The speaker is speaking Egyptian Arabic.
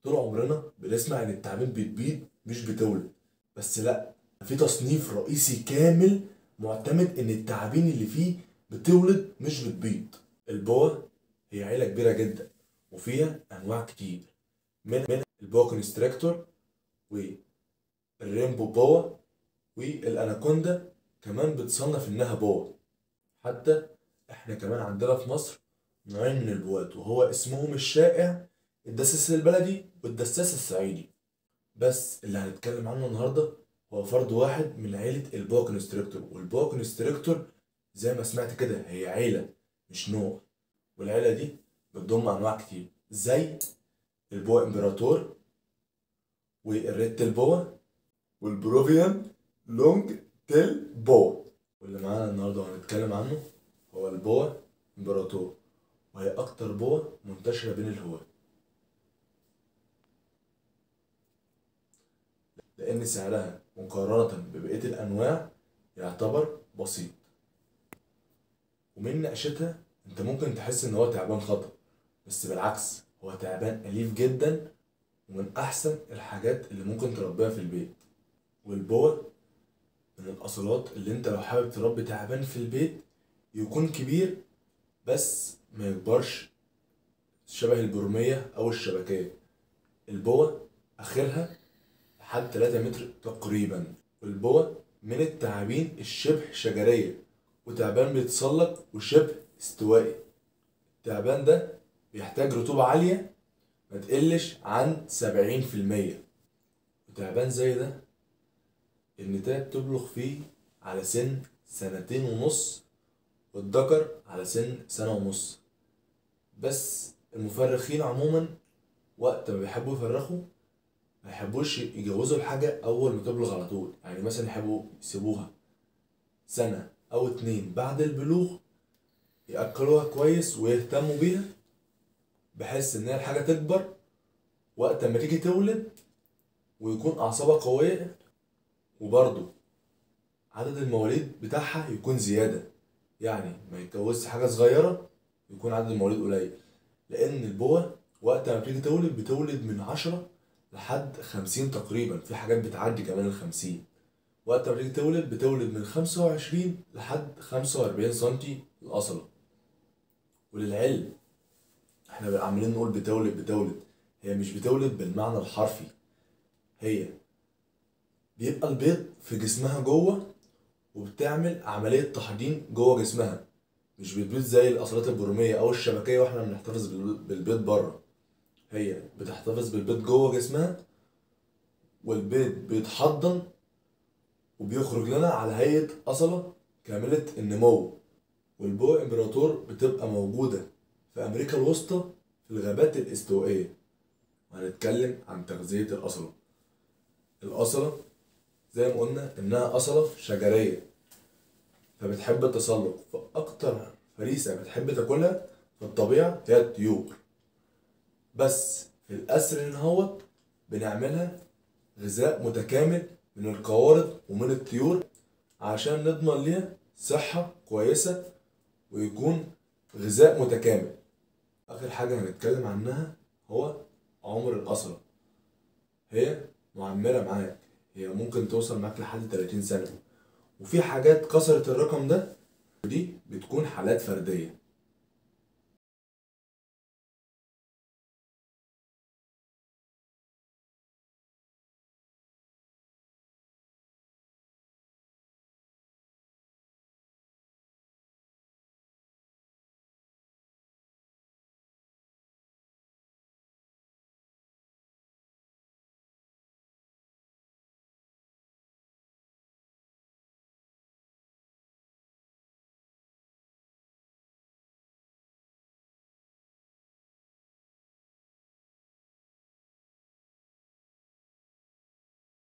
طول عمرنا بنسمع ان التعابين بتبيض مش بتولد بس لا في تصنيف رئيسي كامل معتمد ان التعابين اللي فيه بتولد مش بتبيض البوا هي عيلة كبيرة جدا وفيها انواع كتير من من البوا كونستريكتور والريمبو بوا والاناكوندا كمان بتصنف انها بوا حتى احنا كمان عندنا في مصر نوعين من البوات وهو اسمهم الشائع الدساس البلدي والدساس الصعيدي بس اللي هنتكلم عنه النهارده هو فرد واحد من عيلة البوا كونستريكتور والبوا كونستريكتور زي ما سمعت كده هي عيلة مش نوع والعيلة دي بتضم أنواع كتير زي البوا إمبراطور والريد تيل بوا والبروفيان لونج تيل بوا واللي معانا النهارده وهنتكلم عنه هو البوا إمبراطور وهي أكتر بوا منتشرة بين الهواة لأن سعرها مقارنة ببقية الأنواع يعتبر بسيط ومن نقشتها أنت ممكن تحس إن هو تعبان خطر بس بالعكس هو تعبان أليف جدا ومن أحسن الحاجات اللي ممكن تربيها في البيت والبوا من الأصلات اللي أنت لو حابب تربي تعبان في البيت يكون كبير بس ما يكبرش شبه البرمية أو الشبكية البوا آخرها لحد 3 متر تقريبا والبوا من التعابين الشبه شجرية وتعبان بيتسلق وشبه استوائي التعبان ده بيحتاج رطوبة عالية ما تقلش عن 70% وتعبان زي ده النتاية بتبلغ فيه على سن سنتين ونص والذكر على سن سنة ونص بس المفرخين عموما وقت ما بيحبوا يفرخوا ما يحبوش يجوزوا الحاجة أول ما تبلغ على طول يعني مثلا يحبوا يسيبوها سنة أو اتنين بعد البلوغ يأكلوها كويس ويهتموا بيها بحيث إن هي الحاجة تكبر وقت ما تيجي تولد ويكون أعصابها قوية وبرضه عدد المواليد بتاعها يكون زيادة يعني ما يتجوزش حاجة صغيرة يكون عدد المواليد قليل لأن البوة وقت ما بتيجي تولد بتولد من عشرة لحد خمسين تقريبا في حاجات بتعدي كمان الخمسين وقت ما بتيجي تولد بتولد من خمسة وعشرين لحد خمسة وأربعين سنتي الأصلة وللعلم احنا بقى عمالين نقول بتولد بتولد هي مش بتولد بالمعنى الحرفي هي بيبقى البيض في جسمها جوه وبتعمل عملية تحضين جوه جسمها مش بتبيض زي الأصلات البرمية أو الشبكية واحنا بنحتفظ بال- بالبيض بره هي بتحتفظ بالبيض جوه جسمها والبيض بيتحضن وبيخرج لنا على هيئة أصلة كاملة النمو والبو إمبراطور بتبقى موجودة في أمريكا الوسطى في الغابات الاستوائية وهنتكلم عن تغذية الأصلة الأصلة زي ما قلنا إنها أصلة شجرية فبتحب التسلق فأكتر فريسة بتحب تاكلها في الطبيعة هي الطيور بس في الأسر هنا هوت بنعملها غذاء متكامل من القوارض ومن الطيور عشان نضمن ليها صحة كويسة ويكون غذاء متكامل آخر حاجة هنتكلم عنها هو عمر الأسرة هي معمرة معاك هي ممكن توصل معاك لحد 30 سنة وفي حاجات كسرت الرقم ده ودي بتكون حالات فردية